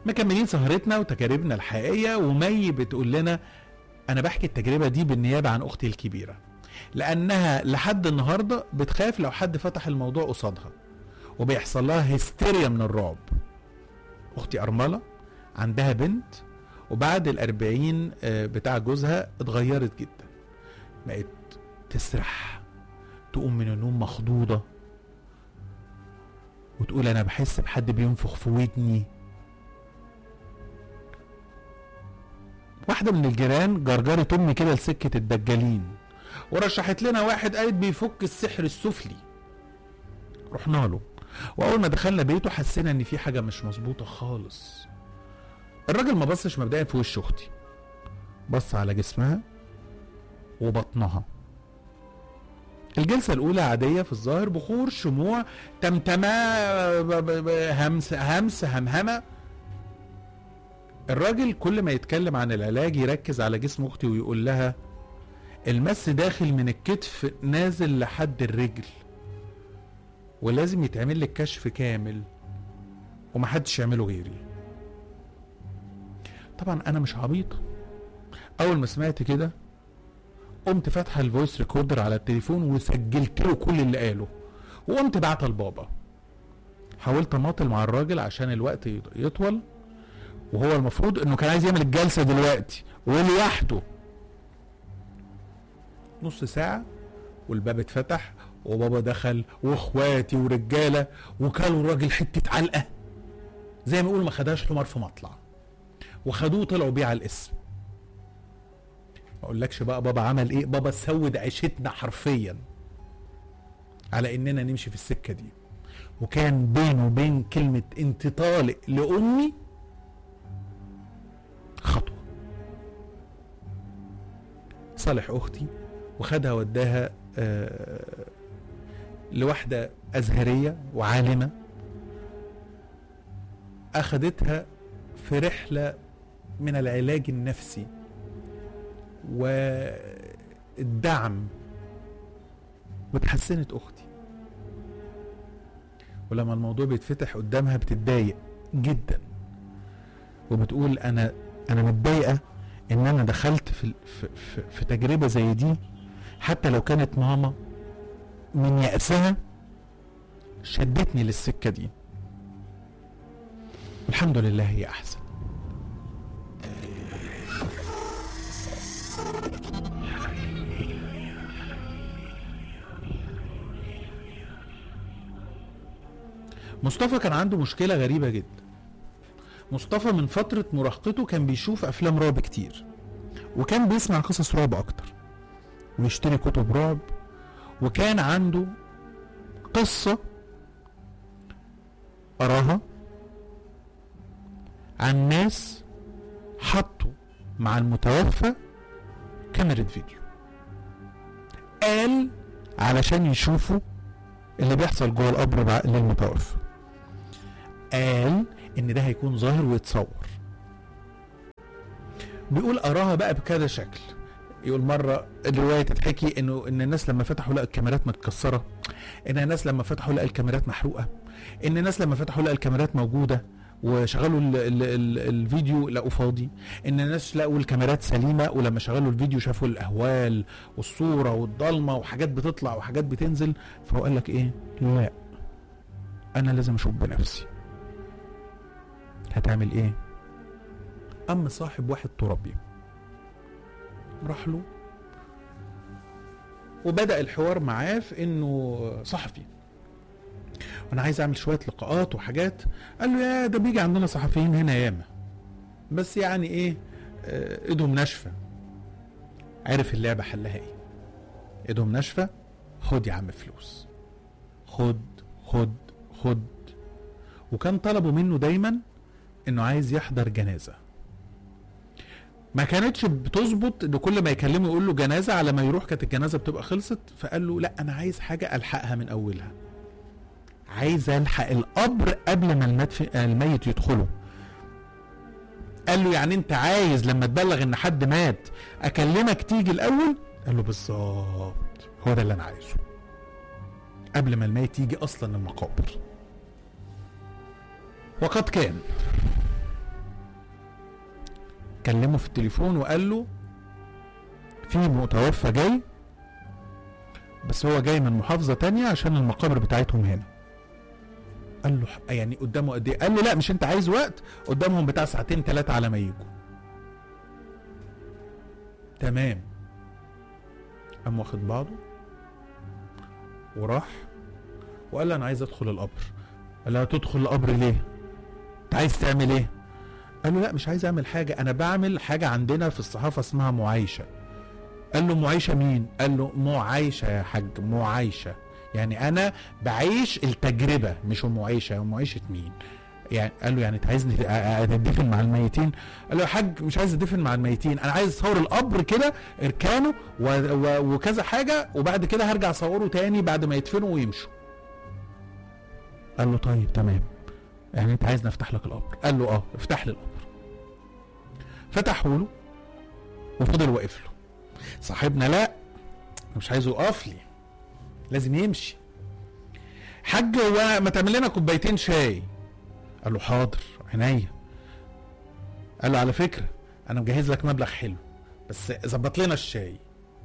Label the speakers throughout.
Speaker 1: مكملين سهرتنا وتجاربنا الحقيقيه ومي بتقول لنا انا بحكي التجربه دي بالنيابه عن اختي الكبيره لانها لحد النهارده بتخاف لو حد فتح الموضوع قصادها وبيحصل لها هستيريا من الرعب اختي ارمله عندها بنت وبعد الأربعين آه، بتاع جوزها اتغيرت جدا بقت تسرح تقوم من النوم مخضوضة وتقول أنا بحس بحد بينفخ في ودني واحدة من الجيران جرجرت أمي كده لسكة الدجالين ورشحت لنا واحد قالت بيفك السحر السفلي رحنا له واول ما دخلنا بيته حسينا ان في حاجه مش مظبوطه خالص الراجل ما بصش مبدئيا في وش اختي بص على جسمها وبطنها الجلسة الأولى عادية في الظاهر بخور شموع تمتمة ب- ب- ب- همس همس همهمة الراجل كل ما يتكلم عن العلاج يركز على جسم أختي ويقول لها المس داخل من الكتف نازل لحد الرجل ولازم يتعمل لك كشف كامل ومحدش يعمله غيري طبعا انا مش عبيط اول ما سمعت كده قمت فاتحه الفويس ريكوردر على التليفون وسجلت له كل اللي قاله وقمت بعتها لبابا حاولت اماطل مع الراجل عشان الوقت يط- يطول وهو المفروض انه كان عايز يعمل الجلسه دلوقتي ولوحده نص ساعه والباب اتفتح وبابا دخل واخواتي ورجاله وكلوا الراجل حته علقه زي ما يقول ما خدهاش حمار في مطلع وخدوه طلعوا بيه على الاسم ما اقولكش بقى بابا عمل ايه بابا سود عيشتنا حرفيا على اننا نمشي في السكه دي وكان بينه وبين كلمه انت طالق لامي خطوه صالح اختي وخدها وداها آه لواحده ازهريه وعالمه اخدتها في رحله من العلاج النفسي والدعم وتحسنت اختي ولما الموضوع بيتفتح قدامها بتتضايق جدا وبتقول انا انا متضايقه ان انا دخلت في في, في, في تجربه زي دي حتى لو كانت ماما من يأسها شدتني للسكه دي الحمد لله هي احسن مصطفى كان عنده مشكلة غريبة جدا مصطفى من فترة مراهقته كان بيشوف أفلام رعب كتير وكان بيسمع قصص رعب أكتر ويشتري كتب رعب وكان عنده قصة قراها عن ناس حطوا مع المتوفى كاميرا فيديو قال علشان يشوفوا اللي بيحصل جوه القبر بع- للمتوفى قال ان ده هيكون ظاهر ويتصور بيقول اراها بقى بكذا شكل يقول مره الروايه تتحكي انه ان الناس لما فتحوا لقوا الكاميرات متكسره ان الناس لما فتحوا لقوا الكاميرات محروقه ان الناس لما فتحوا لقوا الكاميرات موجوده وشغلوا ال ال ال الفيديو لقوا فاضي ان الناس لقوا الكاميرات سليمه ولما شغلوا الفيديو شافوا الاهوال والصوره والضلمه وحاجات بتطلع وحاجات بتنزل فهو قال لك ايه لا انا لازم اشوف بنفسي هتعمل ايه اما صاحب واحد تربي راح له وبدا الحوار معاه في انه صحفي وانا عايز اعمل شويه لقاءات وحاجات قال له يا ده بيجي عندنا صحفيين هنا ياما بس يعني ايه آه، ايدهم ناشفه عرف اللعبه حلها ايه ايدهم ناشفه خد يا عم فلوس خد خد خد وكان طلبه منه دايما انه عايز يحضر جنازه ما كانتش بتظبط ان كل ما يكلمه يقول له جنازه على ما يروح كانت الجنازه بتبقى خلصت فقال له لا انا عايز حاجه الحقها من اولها عايز الحق القبر قبل ما المدف... الميت يدخله قال له يعني انت عايز لما تبلغ ان حد مات اكلمك تيجي الاول قال له بالظبط هو ده اللي انا عايزه قبل ما الميت يجي اصلا المقابر وقد كان كلمه في التليفون وقال له في متوفى جاي بس هو جاي من محافظة تانية عشان المقابر بتاعتهم هنا قال له ح- يعني قدامه قد ايه قال له لا مش انت عايز وقت قدامهم بتاع ساعتين ثلاثة على ما يجوا تمام قام واخد بعضه وراح وقال له انا عايز ادخل القبر قال له تدخل القبر ليه انت عايز تعمل ايه قال له لا مش عايز اعمل حاجه انا بعمل حاجه عندنا في الصحافه اسمها معايشه قال له معايشه مين قال له معايشه يا حاج معايشه يعني انا بعيش التجربه مش معايشه معايشه مين يعني قال له يعني انت عايزني أ- أ- اتدفن مع الميتين قال له يا حاج مش عايز اتدفن مع الميتين انا عايز اصور القبر كده اركانه و... و... وكذا حاجه وبعد كده هرجع اصوره تاني بعد ما يدفنوا ويمشوا قال له طيب تمام يعني انت عايز نفتح لك القبر قال له اه افتح لي القبر فتحوا له وفضل واقف له صاحبنا لا مش عايزه يقف لي لازم يمشي حاج هو ما تعمل لنا كوبايتين شاي قال له حاضر عينيا قال له على فكره انا مجهز لك مبلغ حلو بس ظبط لنا الشاي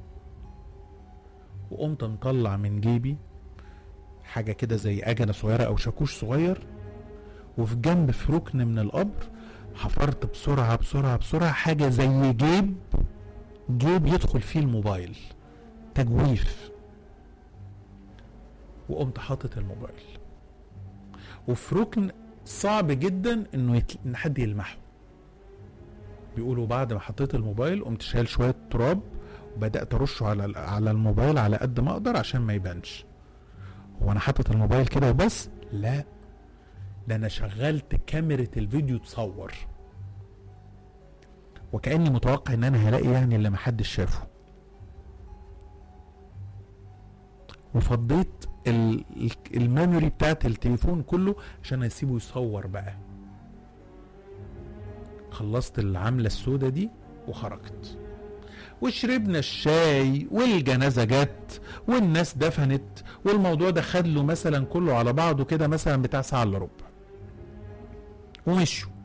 Speaker 1: وقمت مطلع من جيبي حاجه كده زي اجنه صغيره او شاكوش صغير وفي جنب في ركن من القبر حفرت بسرعه بسرعه بسرعه حاجه زي جيب جيب يدخل فيه الموبايل تجويف وقمت حاطط الموبايل وفي ركن صعب جدا انه يتل... ان حد يلمحه بيقولوا بعد ما حطيت الموبايل قمت شايل شويه تراب وبدات ارشه على ال- على الموبايل على قد ما اقدر عشان ما يبانش هو انا حاطط الموبايل كده وبس لا ده انا شغلت كاميرا الفيديو تصور وكاني متوقع ان انا هلاقي يعني اللي محدش شافه وفضيت ال- ال- الميموري بتاعت التليفون كله عشان اسيبه يصور بقى خلصت العملة السودة دي وخرجت وشربنا الشاي والجنازة جت والناس دفنت والموضوع ده خد له مثلا كله على بعضه كده مثلا بتاع ساعة الا ربع ومشوا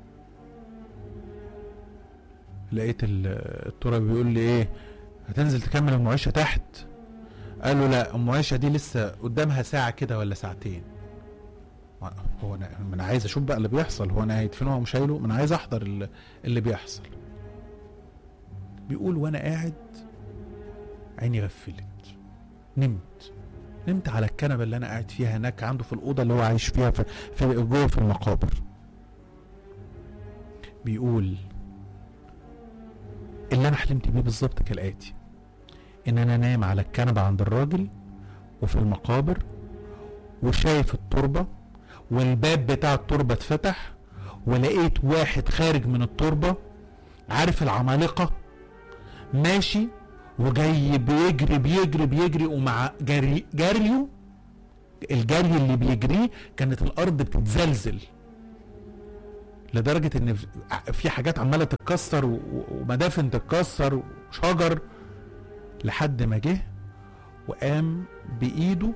Speaker 1: لقيت ال- التراب بيقول لي ايه هتنزل تكمل المعيشة تحت قال له لا ام عائشه دي لسه قدامها ساعه كده ولا ساعتين ما- هو انا ما انا عايز اشوف بقى اللي بيحصل هو انا هيدفنوها ومش شايله ما انا عايز احضر ال- اللي بيحصل بيقول وانا قاعد عيني غفلت نمت نمت على الكنبه اللي انا قاعد فيها هناك عنده في الاوضه اللي هو عايش فيها في, في جوه في المقابر بيقول اللي انا حلمت بيه بالظبط كالاتي ان انا نايم على الكنبه عند الراجل وفي المقابر وشايف التربه والباب بتاع التربه اتفتح ولقيت واحد خارج من التربه عارف العمالقه ماشي وجاي بيجري بيجري بيجري ومع جري جريه الجري اللي بيجريه كانت الارض بتتزلزل لدرجه ان في حاجات عماله تتكسر و- ومدافن تتكسر وشجر لحد ما جه وقام بايده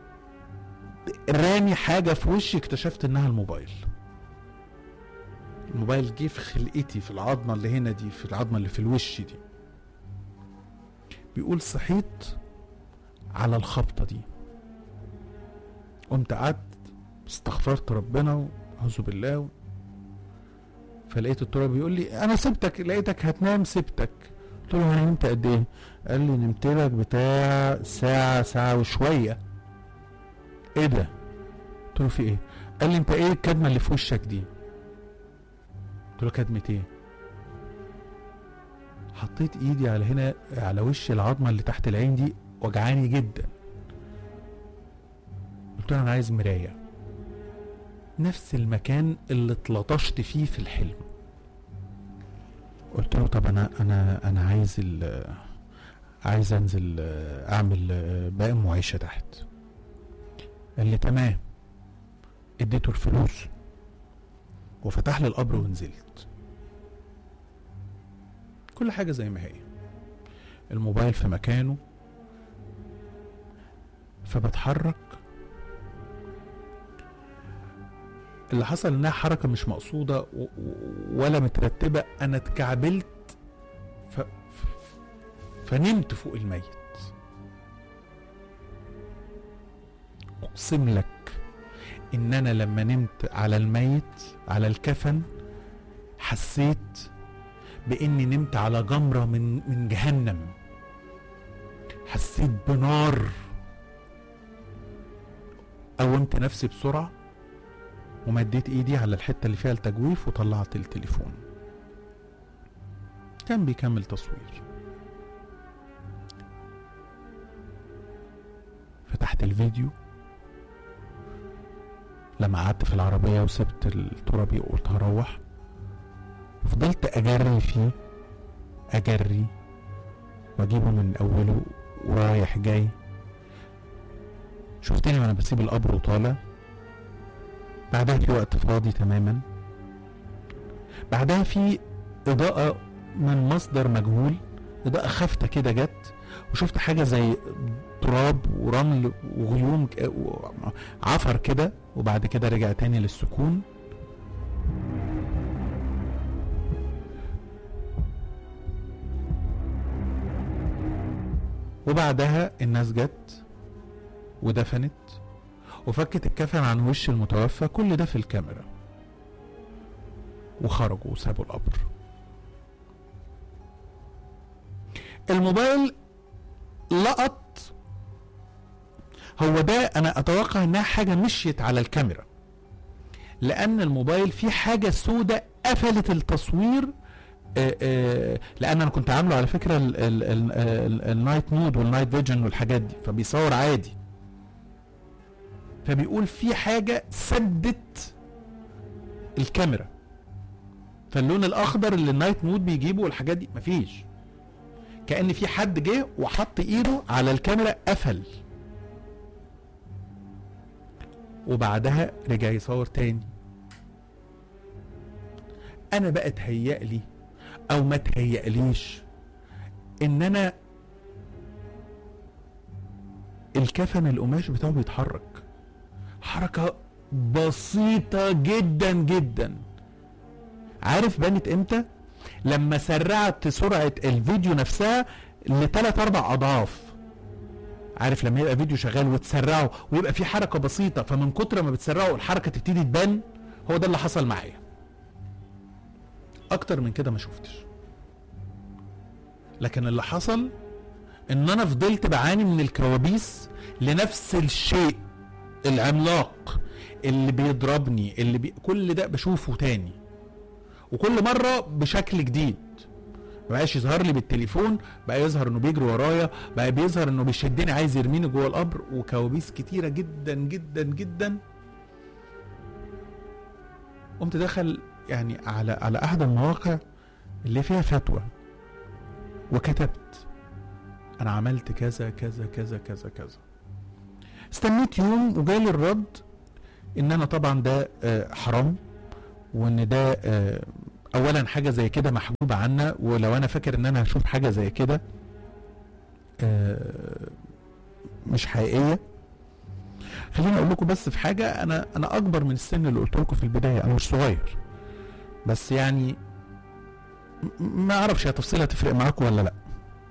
Speaker 1: رامي حاجه في وشي اكتشفت انها الموبايل الموبايل جه في خلقتي في العظمه اللي هنا دي في العظمه اللي في الوش دي بيقول صحيت على الخبطه دي قمت قعدت استغفرت ربنا واعوذ بالله فلقيت التراب بيقول لي انا سبتك لقيتك هتنام سبتك قلت له انا نمت قد ايه قال لي نمت لك بتاع ساعة ساعة وشوية ايه ده قلت له في ايه قال لي انت ايه الكدمة اللي في وشك دي قلت له كدمة ايه حطيت ايدي على هنا على وش العظمة اللي تحت العين دي وجعاني جدا قلت له انا عايز مراية نفس المكان اللي اتلطشت فيه في الحلم قلت له طب انا انا انا عايز ال عايز انزل آه، اعمل آه، باقي معيشه تحت قال لي تمام اديته الفلوس وفتح لي القبر ونزلت كل حاجه زي ما هي الموبايل في مكانه فبتحرك اللي حصل انها حركه مش مقصوده و- و- ولا مترتبه انا اتكعبلت ف... ف... فنمت فوق الميت اقسم لك ان انا لما نمت على الميت على الكفن حسيت باني نمت على جمره من من جهنم حسيت بنار قومت نفسي بسرعه ومديت ايدي على الحته اللي فيها التجويف وطلعت التليفون كان بيكمل تصوير فتحت الفيديو لما قعدت في العربية وسبت الترابي وقلت هروح فضلت أجري فيه أجري وأجيبه من أوله ورايح جاي شفتني وأنا بسيب القبر وطالع بعدها في وقت فاضي تماما بعدها في إضاءة من مصدر مجهول إضاءة خافتة كده جت وشفت حاجة زي تراب ورمل وغيوم ك- عفر كده وبعد كده رجع تاني للسكون وبعدها الناس جت ودفنت وفكت الكفن عن وش المتوفى كل ده في الكاميرا وخرجوا وسابوا القبر الموبايل لقط هو ده انا اتوقع انها حاجه مشيت على الكاميرا لان الموبايل فيه حاجه سودة قفلت التصوير آه، آه، لان انا كنت عامله على فكره ال- ال- ال- ال- النايت مود والنايت فيجن والحاجات دي فبيصور عادي فبيقول في حاجه سدت الكاميرا فاللون الاخضر اللي النايت مود بيجيبه والحاجات دي مفيش كان في حد جه وحط ايده على الكاميرا قفل وبعدها رجع يصور تاني انا بقى اتهيألي او ما تهيأليش ان انا الكفن القماش بتاعه بيتحرك حركة بسيطة جدا جدا عارف بانت امتى لما سرعت سرعة الفيديو نفسها لثلاث اربع اضعاف عارف لما يبقى فيديو شغال وتسرعه ويبقى في حركه بسيطه فمن كتر ما بتسرعه الحركه تبتدي تبان هو ده اللي حصل معايا اكتر من كده ما شفتش لكن اللي حصل ان انا فضلت بعاني من الكوابيس لنفس الشيء العملاق اللي بيضربني اللي بي... كل ده بشوفه تاني وكل مره بشكل جديد ما بقاش يظهر لي بالتليفون بقى يظهر انه بيجري ورايا بقى بيظهر انه بيشدني عايز يرميني جوه القبر وكوابيس كتيره جدا جدا جدا قمت دخل يعني على على احد المواقع اللي فيها فتوى وكتبت انا عملت كذا كذا كذا كذا كذا استنيت يوم وجالي الرد ان انا طبعا ده آه، حرام وان ده آه، اولا حاجه زي كده محجوبه عنا ولو انا فاكر ان انا هشوف حاجه زي كده آه، مش حقيقيه خليني اقول لكم بس في حاجه انا انا اكبر من السن اللي قلت لكم في البدايه انا مش صغير بس يعني م- ما اعرفش هي تفصيلها تفرق معاكم ولا لا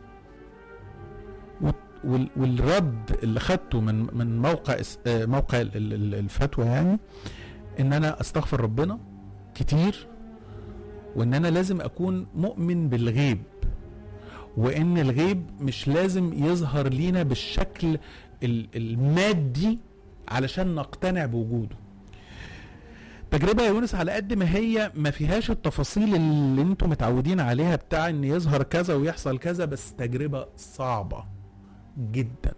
Speaker 1: وال- وال- والرد اللي خدته من من موقع اس- آه، موقع ال- ال- ال- الفتوى يعني ان انا استغفر ربنا كتير وان انا لازم اكون مؤمن بالغيب وان الغيب مش لازم يظهر لينا بالشكل ال- المادي علشان نقتنع بوجوده تجربة يا يونس على قد ما هي ما فيهاش التفاصيل اللي انتم متعودين عليها بتاع ان يظهر كذا ويحصل كذا بس تجربة صعبة جدا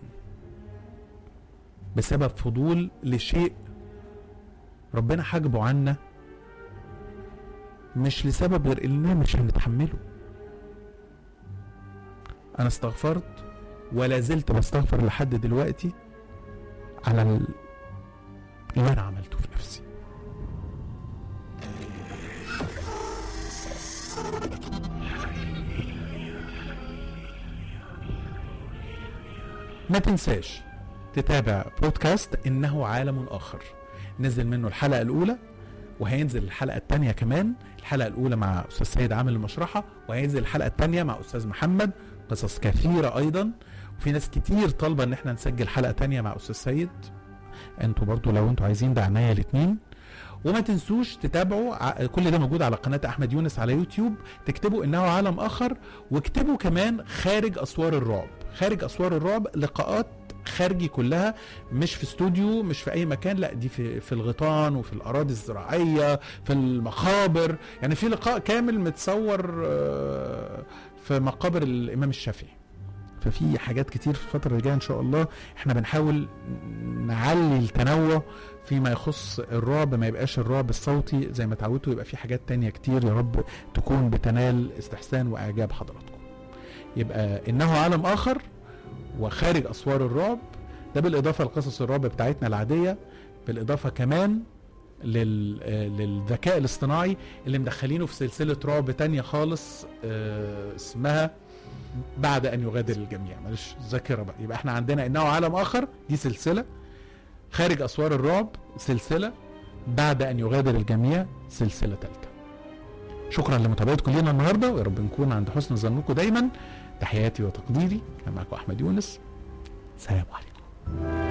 Speaker 1: بسبب فضول لشيء ربنا حاجبه عنا مش لسبب غير اننا مش هنتحمله انا استغفرت ولا زلت بستغفر لحد دلوقتي على ال- اللي انا عملته في نفسي ما تنساش تتابع بودكاست انه عالم اخر نزل منه الحلقه الاولى وهينزل الحلقه الثانيه كمان الحلقه الاولى مع استاذ سيد عامل المشرحه وهينزل الحلقه الثانيه مع استاذ محمد قصص كثيره ايضا وفي ناس كتير طالبه ان احنا نسجل حلقه تانية مع استاذ سيد انتوا برضو لو انتوا عايزين ده عناية الاثنين وما تنسوش تتابعوا ع- كل ده موجود على قناه احمد يونس على يوتيوب تكتبوا انه عالم اخر واكتبوا كمان خارج اسوار الرعب خارج اسوار الرعب لقاءات خارجي كلها مش في استوديو مش في اي مكان لا دي في في الغيطان وفي الاراضي الزراعيه في المقابر يعني في لقاء كامل متصور آه، في مقابر الامام الشافعي ففي حاجات كتير في الفترة اللي جاية إن شاء الله إحنا بنحاول نعلي التنوع فيما يخص الرعب ما يبقاش الرعب الصوتي زي ما اتعودتوا يبقى في حاجات تانية كتير يا رب تكون بتنال استحسان وإعجاب حضراتكم يبقى إنه عالم آخر وخارج أسوار الرعب ده بالإضافة لقصص الرعب بتاعتنا العادية بالإضافة كمان لل... آه، للذكاء الاصطناعي اللي مدخلينه في سلسلة رعب تانية خالص آه، اسمها بعد ان يغادر الجميع معلش ذاكره بقى يبقى احنا عندنا انه عالم اخر دي سلسله خارج اسوار الرعب سلسله بعد ان يغادر الجميع سلسله ثالثه شكرا لمتابعتكم لينا النهارده ويا رب نكون عند حسن ظنكم دايما تحياتي وتقديري كان معكم احمد يونس سلام عليكم